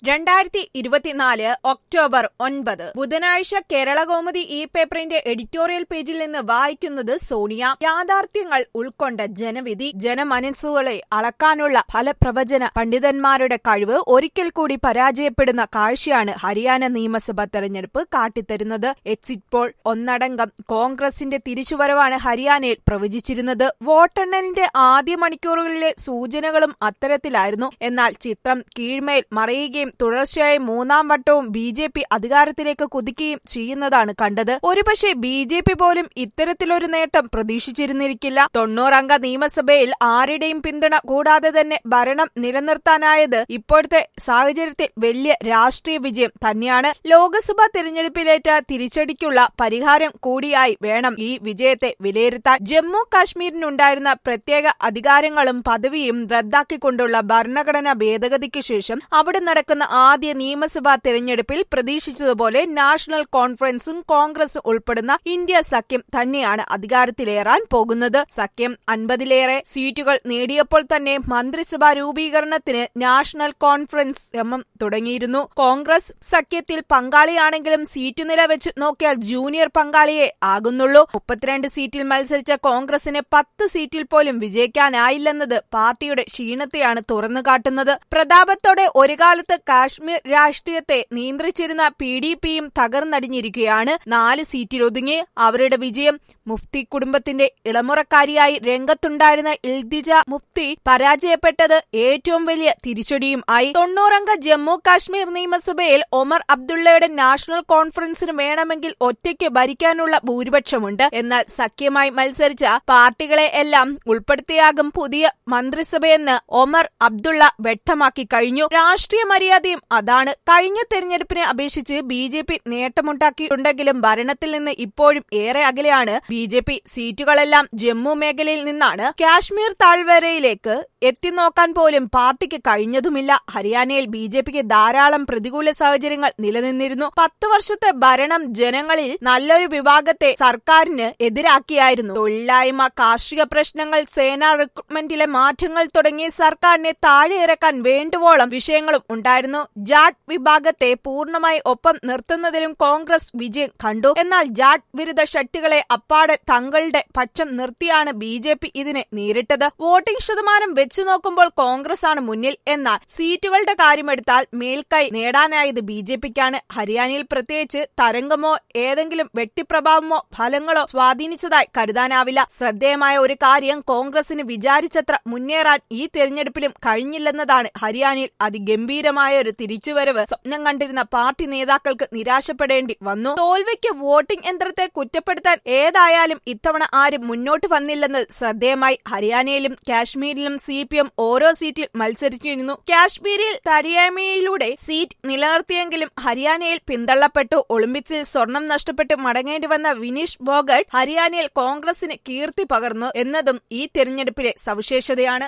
രണ്ടായിരത്തി ഇരുപത്തിനാല് ഒക്ടോബർ ഒൻപത് ബുധനാഴ്ച കേരളകൗമുദി ഈ പേപ്പറിന്റെ എഡിറ്റോറിയൽ പേജിൽ നിന്ന് വായിക്കുന്നത് സോണിയ യാഥാർത്ഥ്യങ്ങൾ ഉൾക്കൊണ്ട ജനവിധി ജനമനസ്സുകളെ അളക്കാനുള്ള ഫലപ്രവചന പണ്ഡിതന്മാരുടെ കഴിവ് ഒരിക്കൽ കൂടി പരാജയപ്പെടുന്ന കാഴ്ചയാണ് ഹരിയാന നിയമസഭാ തെരഞ്ഞെടുപ്പ് കാട്ടിത്തരുന്നത് എക്സിറ്റ് പോൾ ഒന്നടങ്കം കോൺഗ്രസിന്റെ തിരിച്ചുവരവാണ് ഹരിയാനയിൽ പ്രവചിച്ചിരുന്നത് വോട്ടെണ്ണലിന്റെ ആദ്യ മണിക്കൂറുകളിലെ സൂചനകളും അത്തരത്തിലായിരുന്നു എന്നാൽ ചിത്രം കീഴ്മേൽ മറയുകയും തുടർച്ചയായി മൂന്നാം വട്ടവും ബി ജെ പി അധികാരത്തിലേക്ക് കുതിക്കുകയും ചെയ്യുന്നതാണ് കണ്ടത് ഒരുപക്ഷെ ബി ജെ പി പോലും ഇത്തരത്തിലൊരു നേട്ടം പ്രതീക്ഷിച്ചിരുന്നിരിക്കില്ല തൊണ്ണൂറംഗ നിയമസഭയിൽ ആരുടെയും പിന്തുണ കൂടാതെ തന്നെ ഭരണം നിലനിർത്താനായത് ഇപ്പോഴത്തെ സാഹചര്യത്തിൽ വലിയ രാഷ്ട്രീയ വിജയം തന്നെയാണ് ലോക്സഭാ തിരഞ്ഞെടുപ്പിലേറ്റ തിരിച്ചടിക്കുള്ള പരിഹാരം കൂടിയായി വേണം ഈ വിജയത്തെ വിലയിരുത്താൻ ജമ്മു കാശ്മീരിനുണ്ടായിരുന്ന പ്രത്യേക അധികാരങ്ങളും പദവിയും റദ്ദാക്കിക്കൊണ്ടുള്ള ഭരണഘടനാ ഭേദഗതിക്ക് ശേഷം അവിടെ നടക്കുന്ന ആദ്യ നിയമസഭാ തെരഞ്ഞെടുപ്പിൽ പ്രതീക്ഷിച്ചതുപോലെ നാഷണൽ കോൺഫറൻസും കോൺഗ്രസും ഉൾപ്പെടുന്ന ഇന്ത്യ സഖ്യം തന്നെയാണ് അധികാരത്തിലേറാൻ പോകുന്നത് സഖ്യം അൻപതിലേറെ സീറ്റുകൾ നേടിയപ്പോൾ തന്നെ മന്ത്രിസഭാ രൂപീകരണത്തിന് നാഷണൽ കോൺഫറൻസ് ശ്രമം തുടങ്ങിയിരുന്നു കോൺഗ്രസ് സഖ്യത്തിൽ പങ്കാളിയാണെങ്കിലും സീറ്റ് നില വെച്ച് നോക്കിയാൽ ജൂനിയർ പങ്കാളിയെ ആകുന്നുള്ളൂ മുപ്പത്തിരണ്ട് സീറ്റിൽ മത്സരിച്ച കോൺഗ്രസിന് പത്ത് സീറ്റിൽ പോലും വിജയിക്കാനായില്ലെന്നത് പാർട്ടിയുടെ ക്ഷീണത്തെയാണ് തുറന്നുകാട്ടുന്നത് പ്രതാപത്തോടെ ഒരു കാലത്ത് കാശ്മീർ രാഷ്ട്രീയത്തെ നിയന്ത്രിച്ചിരുന്ന പി ഡി പിയും തകർന്നടിഞ്ഞിരിക്കുകയാണ് നാല് സീറ്റിലൊതുങ്ങി അവരുടെ വിജയം മുഫ്തി കുടുംബത്തിന്റെ ഇളമുറക്കാരിയായി രംഗത്തുണ്ടായിരുന്ന ഇൽദിജ മുഫ്തി പരാജയപ്പെട്ടത് ഏറ്റവും വലിയ തിരിച്ചടിയും ആയി തൊണ്ണൂറംഗ ജമ്മു കാശ്മീർ നിയമസഭയിൽ ഒമർ അബ്ദുള്ളയുടെ നാഷണൽ കോൺഫറൻസിന് വേണമെങ്കിൽ ഒറ്റയ്ക്ക് ഭരിക്കാനുള്ള ഭൂരിപക്ഷമുണ്ട് എന്നാൽ സഖ്യമായി മത്സരിച്ച പാർട്ടികളെ എല്ലാം ഉൾപ്പെടുത്തിയാകും പുതിയ മന്ത്രിസഭയെന്ന് ഒമർ അബ്ദുള്ള വ്യക്തമാക്കി കഴിഞ്ഞു രാഷ്ട്രീയ മര്യാദയും അതാണ് കഴിഞ്ഞ തെരഞ്ഞെടുപ്പിനെ അപേക്ഷിച്ച് ബി ജെ പി നേട്ടമുണ്ടാക്കിയിട്ടുണ്ടെങ്കിലും ഭരണത്തിൽ നിന്ന് ഇപ്പോഴും ഏറെ അകലെയാണ് ബി ജെ പി സീറ്റുകളെല്ലാം ജമ്മു മേഖലയിൽ നിന്നാണ് കാശ്മീർ താഴ്വരയിലേക്ക് എത്തിനോക്കാൻ പോലും പാർട്ടിക്ക് കഴിഞ്ഞതുമില്ല ഹരിയാനയിൽ ബി ജെ പിക്ക് ധാരാളം പ്രതികൂല സാഹചര്യങ്ങൾ നിലനിന്നിരുന്നു പത്ത് വർഷത്തെ ഭരണം ജനങ്ങളിൽ നല്ലൊരു വിഭാഗത്തെ സർക്കാരിന് എതിരാക്കിയായിരുന്നു തൊഴിലില്ലായ്മ കാർഷിക പ്രശ്നങ്ങൾ സേനാ റിക്രൂട്ട്മെന്റിലെ മാറ്റങ്ങൾ തുടങ്ങി സർക്കാരിനെ താഴെ ഇറക്കാൻ വേണ്ടുവോളം വിഷയങ്ങളും ഉണ്ടായിരുന്നു ജാട്ട് വിഭാഗത്തെ പൂർണ്ണമായി ഒപ്പം നിർത്തുന്നതിലും കോൺഗ്രസ് വിജയം കണ്ടു എന്നാൽ ജാട്ട് വിരുദ്ധ ശക്തികളെ അപ്പാടെ തങ്ങളുടെ പക്ഷം നിർത്തിയാണ് ബി ജെ പി ഇതിനെ നേരിട്ടത് വോട്ടിംഗ് ശതമാനം വെച്ചു നോക്കുമ്പോൾ കോൺഗ്രസ് ആണ് മുന്നിൽ എന്നാൽ സീറ്റുകളുടെ കാര്യമെടുത്താൽ മേൽക്കൈ നേടാനായത് ബി ജെ പിക്കാണ് ഹരിയാനയിൽ പ്രത്യേകിച്ച് തരംഗമോ ഏതെങ്കിലും വ്യക്തിപ്രഭാവമോ ഫലങ്ങളോ സ്വാധീനിച്ചതായി കരുതാനാവില്ല ശ്രദ്ധേയമായ ഒരു കാര്യം കോൺഗ്രസിന് വിചാരിച്ചത്ര മുന്നേറാൻ ഈ തെരഞ്ഞെടുപ്പിലും കഴിഞ്ഞില്ലെന്നതാണ് ഹരിയാനയിൽ അതിഗംഭീരമായ ഒരു തിരിച്ചുവരവ് സ്വപ്നം കണ്ടിരുന്ന പാർട്ടി നേതാക്കൾക്ക് നിരാശപ്പെടേണ്ടി വന്നു തോൽവിക്ക് വോട്ടിംഗ് യന്ത്രത്തെ കുറ്റപ്പെടുത്താൻ ഏതായാലും ഇത്തവണ ആരും മുന്നോട്ട് വന്നില്ലെന്ന് ശ്രദ്ധേയമായി ഹരിയാനയിലും കാശ്മീരിലും സി പി എം ഓരോ സീറ്റിൽ മത്സരിച്ചിരുന്നു കാശ്മീരിൽ തരിയാമയിലൂടെ സീറ്റ് നിലനിർത്തിയെങ്കിലും ഹരിയാനയിൽ പിന്തള്ളപ്പെട്ടു ഒളിമ്പിക്സിൽ സ്വർണം നഷ്ടപ്പെട്ട് മടങ്ങേണ്ടി വന്ന വിനീഷ് ഫോഗട്ട് ഹരിയാനയിൽ കോൺഗ്രസിന് കീർത്തി പകർന്നു എന്നതും ഈ തെരഞ്ഞെടുപ്പിലെ സവിശേഷതയാണ്